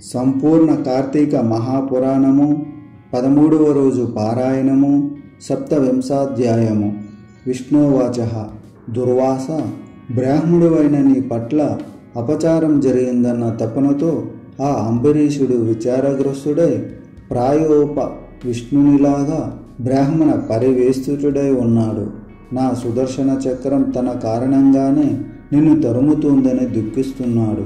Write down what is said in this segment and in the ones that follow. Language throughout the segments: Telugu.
సంపూర్ణ కార్తీక మహాపురాణము పదమూడవ రోజు పారాయణము సప్తవింశాధ్యాయము విష్ణువాచ దుర్వాస బ్రాహ్మణుడైన నీ పట్ల అపచారం జరిగిందన్న తపనతో ఆ అంబరీషుడు విచారగ్రస్తుడై ప్రాయోప విష్ణునిలాగా బ్రాహ్మణ పరివేస్తుడై ఉన్నాడు నా సుదర్శన చక్రం తన కారణంగానే నిన్ను తరుముతుందని దుఃఖిస్తున్నాడు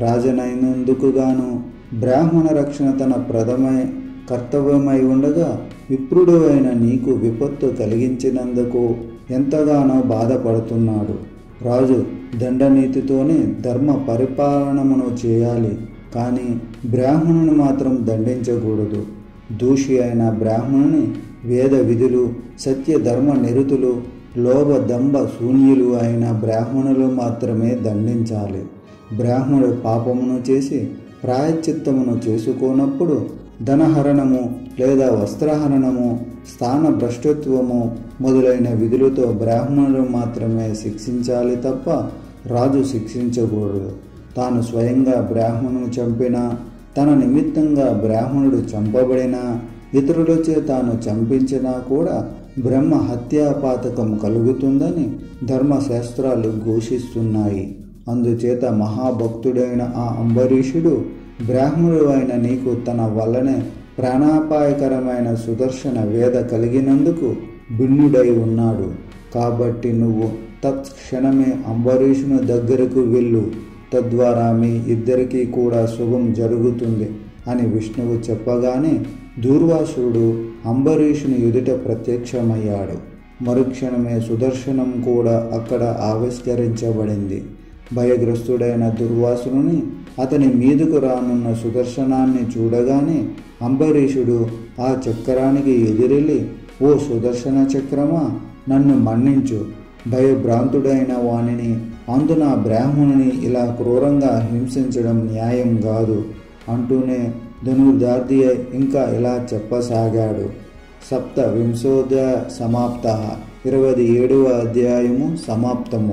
రాజనైనందుకుగాను బ్రాహ్మణ రక్షణ తన ప్రథమై కర్తవ్యమై ఉండగా విప్రుడు అయిన నీకు విపత్తు కలిగించినందుకు ఎంతగానో బాధపడుతున్నాడు రాజు దండనీతితోనే ధర్మ పరిపాలనమును చేయాలి కానీ బ్రాహ్మణుని మాత్రం దండించకూడదు దూషి అయిన బ్రాహ్మణుని వేద విధులు సత్య ధర్మ నిరుతులు లోభ దంభ శూన్యులు అయిన బ్రాహ్మణులు మాత్రమే దండించాలి బ్రాహ్మణుడు పాపమును చేసి ప్రాయశ్చిత్తమును చేసుకోనప్పుడు ధనహరణము లేదా వస్త్రహరణము స్థాన భ్రష్టత్వము మొదలైన విధులతో బ్రాహ్మణులు మాత్రమే శిక్షించాలి తప్ప రాజు శిక్షించకూడదు తాను స్వయంగా బ్రాహ్మణును చంపినా తన నిమిత్తంగా బ్రాహ్మణుడు చంపబడినా ఇతరులచే తాను చంపించినా కూడా బ్రహ్మ హత్యాపాతకం కలుగుతుందని ధర్మశాస్త్రాలు ఘోషిస్తున్నాయి అందుచేత మహాభక్తుడైన ఆ అంబరీషుడు బ్రాహ్మణుడు అయిన నీకు తన వల్లనే ప్రాణాపాయకరమైన సుదర్శన వేద కలిగినందుకు భిన్నుడై ఉన్నాడు కాబట్టి నువ్వు తత్క్షణమే అంబరీషుని దగ్గరకు వెళ్ళు తద్వారా మీ ఇద్దరికీ కూడా శుభం జరుగుతుంది అని విష్ణువు చెప్పగానే దూర్వాసుడు అంబరీషుని ఎదుట ప్రత్యక్షమయ్యాడు మరుక్షణమే సుదర్శనం కూడా అక్కడ ఆవిష్కరించబడింది భయగ్రస్తుడైన దుర్వాసుని అతని మీదుకు రానున్న సుదర్శనాన్ని చూడగానే అంబరీషుడు ఆ చక్రానికి ఎదిరెళ్ళి ఓ సుదర్శన చక్రమా నన్ను మన్నించు భయభ్రాంతుడైన వానిని అందున బ్రాహ్మణుని ఇలా క్రూరంగా హింసించడం న్యాయం కాదు అంటూనే ధనుర్ధార్ది ఇంకా ఇలా చెప్పసాగాడు సప్త వింశోధ్యాయ సమాప్త ఇరవై ఏడవ అధ్యాయము సమాప్తము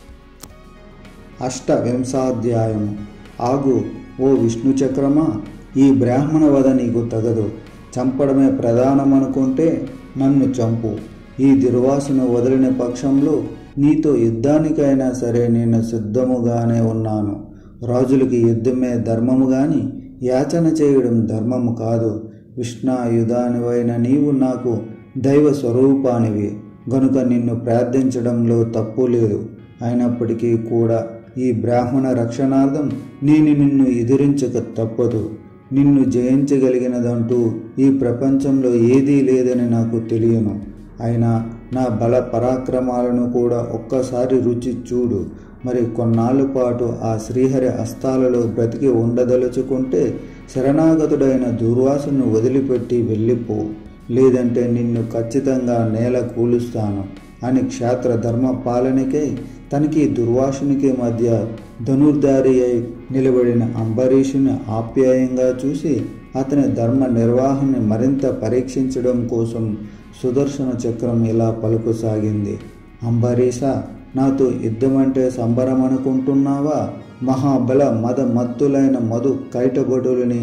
అష్టవింశాధ్యాయము ఆగు ఓ విష్ణు చక్రమా ఈ బ్రాహ్మణ వధ నీకు తగదు చంపడమే ప్రధానమనుకుంటే నన్ను చంపు ఈ దుర్వాసును వదిలిన పక్షంలో నీతో యుద్ధానికైనా సరే నేను సిద్ధముగానే ఉన్నాను రాజులకి యుద్ధమే ధర్మము గాని యాచన చేయడం ధర్మము కాదు విష్ణాయుధానివైన నీవు నాకు దైవ స్వరూపానివి గనుక నిన్ను ప్రార్థించడంలో తప్పు లేదు అయినప్పటికీ కూడా ఈ బ్రాహ్మణ రక్షణార్థం నేను నిన్ను ఎదిరించక తప్పదు నిన్ను జయించగలిగినదంటూ ఈ ప్రపంచంలో ఏదీ లేదని నాకు తెలియను అయినా నా బల పరాక్రమాలను కూడా ఒక్కసారి రుచి చూడు మరి కొన్నాళ్ళ పాటు ఆ శ్రీహరి అస్తాలలో బ్రతికి ఉండదలుచుకుంటే శరణాగతుడైన దుర్వాసును వదిలిపెట్టి వెళ్ళిపో లేదంటే నిన్ను ఖచ్చితంగా నేల కూలుస్తాను అని క్షేత్ర ధర్మ పాలనకై తనకి దుర్వాసునికి మధ్య ధనుర్ధారి అయి నిలబడిన అంబరీషుని ఆప్యాయంగా చూసి అతని ధర్మ నిర్వహణని మరింత పరీక్షించడం కోసం సుదర్శన చక్రం ఇలా పలుకుసాగింది అంబరీష నాతో యుద్ధమంటే సంబరం అనుకుంటున్నావా మహాబల మద మత్తులైన మధు కైటభటులని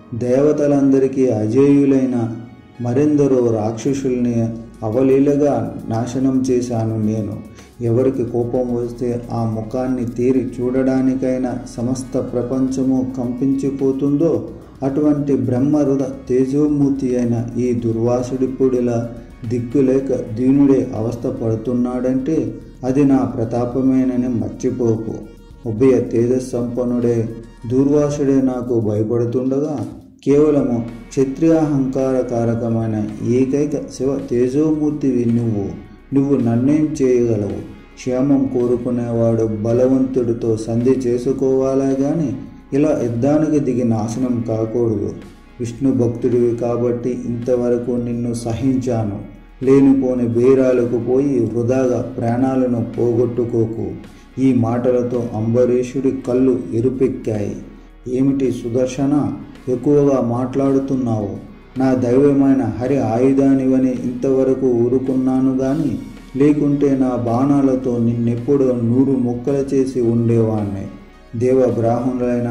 దేవతలందరికీ అజేయులైన మరెందరో రాక్షసుల్ని అవలీలగా నాశనం చేశాను నేను ఎవరికి కోపం వస్తే ఆ ముఖాన్ని తీరి చూడడానికైనా సమస్త ప్రపంచము కంపించిపోతుందో అటువంటి బ్రహ్మరుద తేజోమూర్తి అయిన ఈ దుర్వాసుడిప్పుడిలా దిక్కులేక దీనుడే అవస్థ పడుతున్నాడంటే అది నా ప్రతాపమేనని మర్చిపోకు ఉభయ తేజస్సంపన్నుడే దూర్వాసుడే నాకు భయపడుతుండగా కేవలము క్షత్రియాహంకారకారకమైన ఏకైక శివ తేజోమూర్తివి నువ్వు నువ్వు నన్నేం చేయగలవు క్షేమం కోరుకునేవాడు బలవంతుడితో సంధి చేసుకోవాలా గాని ఇలా యుద్ధానికి దిగి నాశనం కాకూడదు విష్ణు భక్తుడివి కాబట్టి ఇంతవరకు నిన్ను సహించాను లేనిపోని బేరాలకు పోయి వృధాగా ప్రాణాలను పోగొట్టుకోకు ఈ మాటలతో అంబరీషుడి కళ్ళు ఎరుపెక్కాయి ఏమిటి సుదర్శన ఎక్కువగా మాట్లాడుతున్నావు నా దైవమైన హరి ఆయుధానివని ఇంతవరకు ఊరుకున్నాను గాని లేకుంటే నా బాణాలతో నిన్నెప్పుడో నూరు ముక్కలు చేసి ఉండేవాణ్ణి దేవ బ్రాహ్మణులైన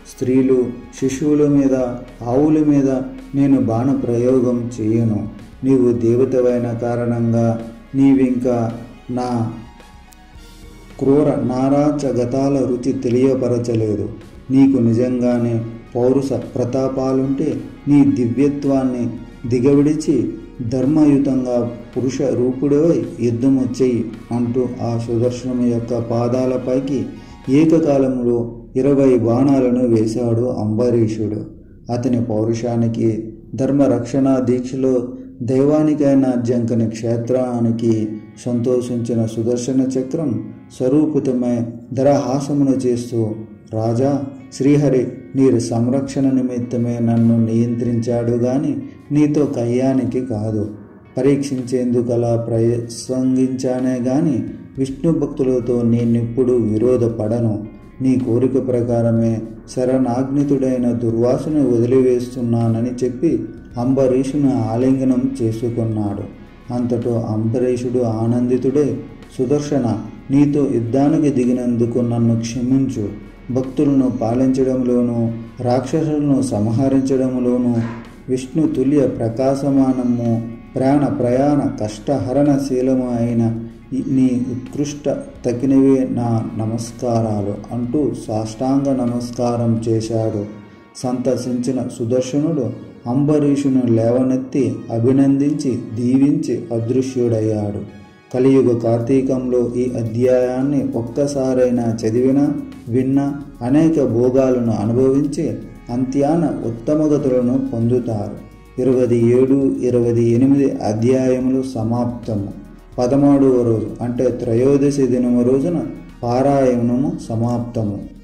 స్త్రీలు శిశువుల మీద ఆవుల మీద నేను బాణ ప్రయోగం చేయను నీవు దేవతవైన కారణంగా నీవింకా నా క్రూర నారాచగతాల రుచి తెలియపరచలేదు నీకు నిజంగానే పౌరుష ప్రతాపాలుంటే నీ దివ్యత్వాన్ని దిగవిడిచి ధర్మయుతంగా పురుష రూపుడివై యుద్ధము చెయ్యి అంటూ ఆ సుదర్శనము యొక్క పాదాలపైకి ఏకకాలంలో ఇరవై బాణాలను వేశాడు అంబరీషుడు అతని పౌరుషానికి ధర్మరక్షణ దీక్షలో దైవానికైన జంకని క్షేత్రానికి సంతోషించిన సుదర్శన చక్రం స్వరూపితమై ధరహాసమును చేస్తూ రాజా శ్రీహరి నీరు సంరక్షణ నిమిత్తమే నన్ను నియంత్రించాడు గాని నీతో కయ్యానికి కాదు పరీక్షించేందుకలా ప్రసంగించానే గాని విష్ణు భక్తులతో నేనెప్పుడు విరోధపడను నీ కోరిక ప్రకారమే శరణాగ్నితుడైన దుర్వాసుని వదిలివేస్తున్నానని చెప్పి అంబరీషుని ఆలింగనం చేసుకున్నాడు అంతటో అంబరీషుడు ఆనందితుడే సుదర్శన నీతో యుద్ధానికి దిగినందుకు నన్ను క్షమించు భక్తులను పాలించడంలోనూ రాక్షసులను సంహరించడంలోనూ విష్ణు తుల్య ప్రకాశమానము ప్రాణ ప్రయాణ కష్టహరణశీలము అయిన నీ ఉత్కృష్ట తగినవే నా నమస్కారాలు అంటూ సాష్టాంగ నమస్కారం చేశాడు సంతసించిన సుదర్శనుడు అంబరీషును లేవనెత్తి అభినందించి దీవించి అదృశ్యుడయ్యాడు కలియుగ కార్తీకంలో ఈ అధ్యాయాన్ని ఒక్కసారైనా చదివినా విన్నా అనేక భోగాలను అనుభవించి అంత్యాన ఉత్తమగతులను పొందుతారు ఇరవై ఏడు ఇరవై ఎనిమిది అధ్యాయములు సమాప్తము పదమూడవ రోజు అంటే త్రయోదశి దినము రోజున పారాయణము సమాప్తము